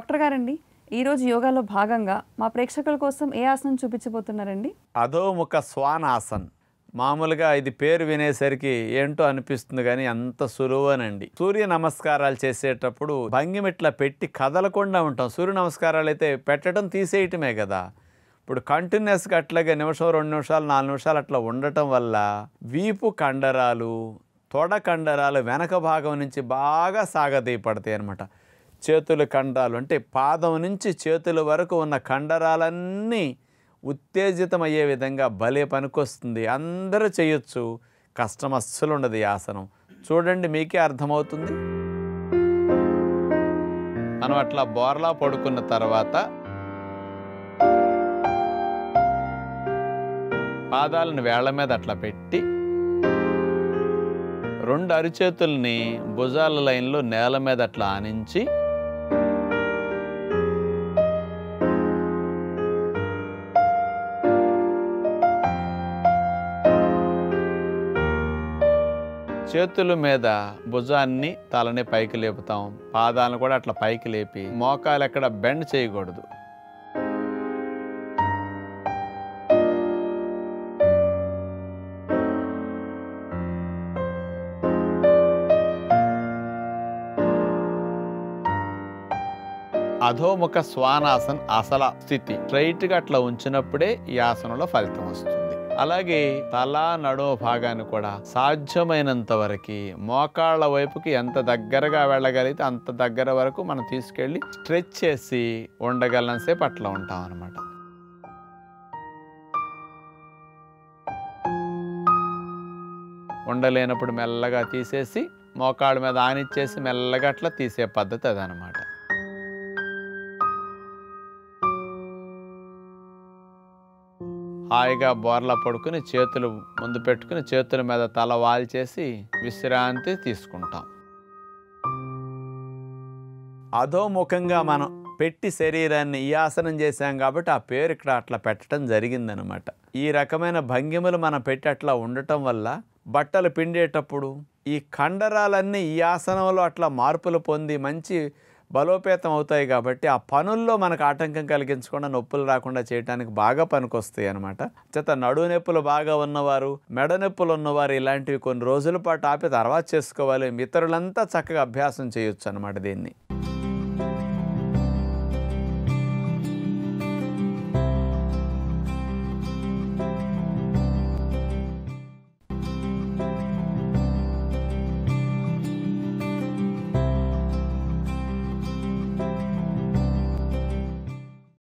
doctor గారండి ఈరోజు యోగాలో భాగంగా మా ప్రేక్షకుల కోసం ఏ ఆసనం చూపించబోతున్నారండి అధోముఖ స్వానాసన్ మామూలుగా ఇది పేరు వినేసరికి ఏంటో అనిపిస్తుంది కానీ అంత సులువనండి సూర్య నమస్కారాలు చేసేటప్పుడు భంగిమ ఇట్లా పెట్టి కదలకుండా ఉంటాం సూర్య నమస్కారాలు అయితే పెట్టడం తీసేయటమే కదా ఇప్పుడు కంటిన్యూస్గా అట్లాగే నిమిషం రెండు నిమిషాలు నాలుగు నిమిషాలు అట్లా ఉండటం వల్ల వీపు కండరాలు తొడ కండరాలు వెనక భాగం నుంచి బాగా సాగదీయపడతాయి అనమాట చేతుల కండరాలు అంటే పాదం నుంచి చేతుల వరకు ఉన్న కండరాలన్నీ ఉత్తేజితమయ్యే విధంగా భలే పనికొస్తుంది అందరూ చేయొచ్చు కష్టం అస్సలు ఉండదు ఈ ఆసనం చూడండి మీకే అర్థమవుతుంది మనం అట్లా బోర్లా పడుకున్న తర్వాత పాదాలను వేళ్ల మీద అట్లా పెట్టి రెండు అరిచేతుల్ని భుజాల లైన్లో నేల మీద అట్లా ఆనించి చేతుల మీద భుజాన్ని తలని పైకి లేపుతాం పాదాలను కూడా అట్లా పైకి లేపి మోకాలు ఎక్కడ బెండ్ చేయకూడదు అధోముఖ స్వానాసన్ అసల స్థితి స్ట్రైట్ గా అట్లా ఉంచినప్పుడే ఈ ఆసనంలో ఫలితం వస్తుంది అలాగే తల నడుమ భాగాన్ని కూడా సాధ్యమైనంత వరకు మోకాళ్ళ వైపుకి ఎంత దగ్గరగా వెళ్ళగలిగితే అంత దగ్గర వరకు మనం తీసుకెళ్ళి స్ట్రెచ్ చేసి ఉండగలసేపు అట్లా ఉంటాం అనమాట ఉండలేనప్పుడు మెల్లగా తీసేసి మోకాళ్ళ మీద ఆనిచ్చేసి మెల్లగా అట్లా తీసే పద్ధతి అదనమాట హాయిగా బోర్లా పడుకుని చేతులు ముందు పెట్టుకుని చేతుల మీద తల వాల్చేసి విశ్రాంతి తీసుకుంటాం అధోముఖంగా మనం పెట్టి శరీరాన్ని ఈ ఆసనం చేశాం కాబట్టి ఆ పేరు ఇక్కడ అట్లా పెట్టడం జరిగిందనమాట ఈ రకమైన భంగిమలు మనం పెట్టి అట్లా ఉండటం వల్ల బట్టలు పిండేటప్పుడు ఈ కండరాలన్నీ ఈ ఆసనంలో అట్లా మార్పులు పొంది మంచి బలోపేతం అవుతాయి కాబట్టి ఆ పనుల్లో మనకు ఆటంకం కలిగించకుండా నొప్పులు రాకుండా చేయడానికి బాగా పనికొస్తాయి అనమాట చేత నడువు నొప్పులు బాగా ఉన్నవారు మెడ నొప్పులు ఉన్నవారు ఇలాంటివి కొన్ని రోజుల పాటు ఆపి తర్వాత చేసుకోవాలి ఇతరులంతా చక్కగా అభ్యాసం చేయొచ్చు అనమాట దీన్ని